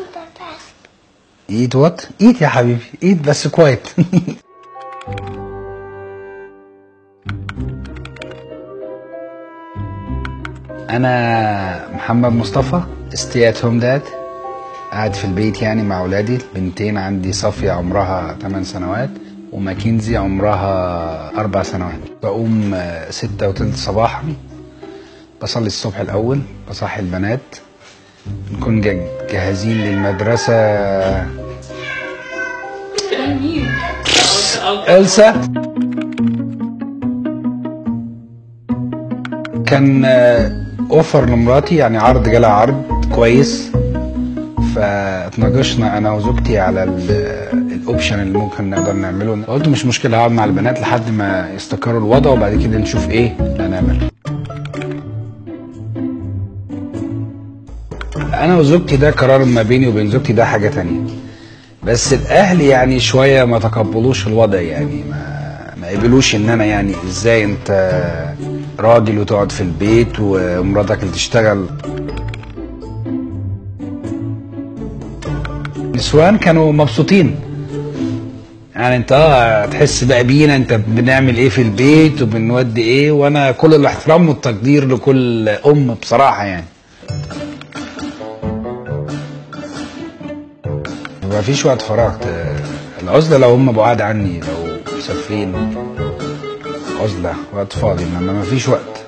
the best. ايت وات ايت يا حبيبي ايت بس كويت انا محمد مصطفى stay at home dad قاعد في البيت يعني مع اولادي البنتين عندي صافية عمرها 8 سنوات وماكنزي عمرها أربع سنوات بقوم آه، ستة وتلت صباحا بصلي الصبح الأول بصحي البنات نكون جا- جاهزين للمدرسة إلسا كان آه، اوفر لمراتي يعني عرض جالها عرض كويس فاتناقشنا انا وزوجتي على ال- الاوبشن اللي ممكن نقدر نعمله قلت مش مشكله هقعد مع البنات لحد ما يستقروا الوضع وبعد كده نشوف ايه اللي هنعمله انا وزوجتي ده قرار ما بيني وبين زوجتي ده حاجه تانية بس الاهل يعني شويه ما تقبلوش الوضع يعني ما ما قبلوش ان انا يعني ازاي انت راجل وتقعد في البيت ومراتك اللي تشتغل نسوان كانوا مبسوطين يعني انت اه تحس بقى بينا انت بنعمل ايه في البيت وبنودي ايه وانا كل الاحترام والتقدير لكل ام بصراحه يعني ما فيش وقت فراغ ت- العزلة لو هم بعاد عني لو مسافرين عزلة وقت فاضي انما ما فيش وقت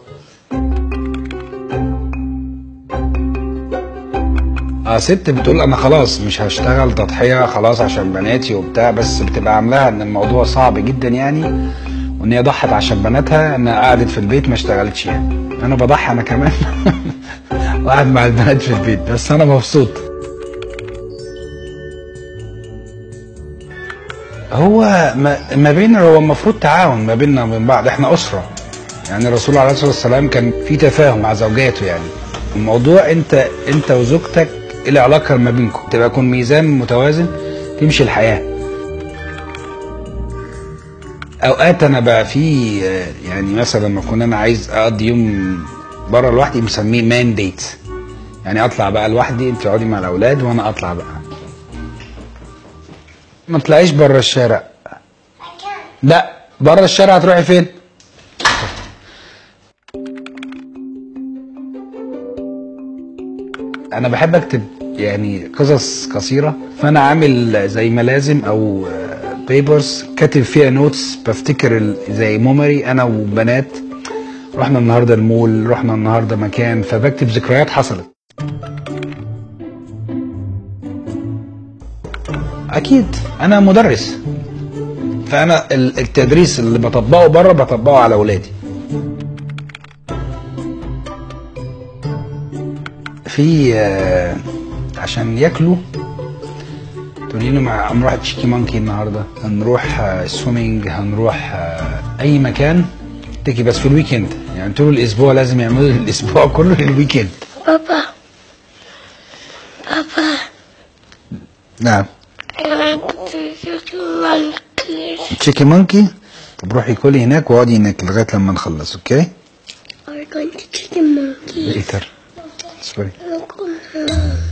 اه ست بتقول انا خلاص مش هشتغل تضحية خلاص عشان بناتي وبتاع بس بتبقى عاملاها ان الموضوع صعب جدا يعني وان هي ضحت عشان بناتها انها قعدت في البيت ما اشتغلتش يعني انا بضحي انا كمان وقاعد مع البنات في البيت بس انا مبسوط هو ما, ما بين هو المفروض تعاون ما بيننا وبين بعض احنا اسره يعني الرسول عليه الصلاه والسلام كان في تفاهم مع زوجاته يعني الموضوع انت انت وزوجتك ايه العلاقه ما بينكم تبقى يكون ميزان متوازن تمشي الحياه اوقات انا بقى في آه، يعني مثلا لما اكون انا عايز اقضي يوم بره لوحدي مسميه مان ديت يعني اطلع بقى لوحدي انت تقعدي مع الاولاد وانا اطلع بقى ما تلاقيش بره الشارع I can. لا بره الشارع هتروحي فين انا بحب اكتب يعني قصص قصيره فانا عامل زي ملازم او بيبرز كاتب فيها نوتس بفتكر ال- زي ميموري انا وبنات رحنا النهارده المول رحنا النهارده مكان فبكتب ذكريات حصلت اكيد انا مدرس فانا ال- التدريس اللي بطبقه بره بطبقه على اولادي في آه، عشان ياكلوا تقولي له مع هنروح تشيكي مانكي النهارده هنروح آه، سويمنج هنروح آه، اي مكان تيجي بس في الويكند يعني طول الاسبوع لازم يعملوا الاسبوع كله الويكند Papa. Papa. نعم I want to just monkeys. تشيكي مانكي طب روحي كلي هناك واقعدي هناك لغايه لما نخلص اوكي We're going to chicken monkey. ليتر سوري Look.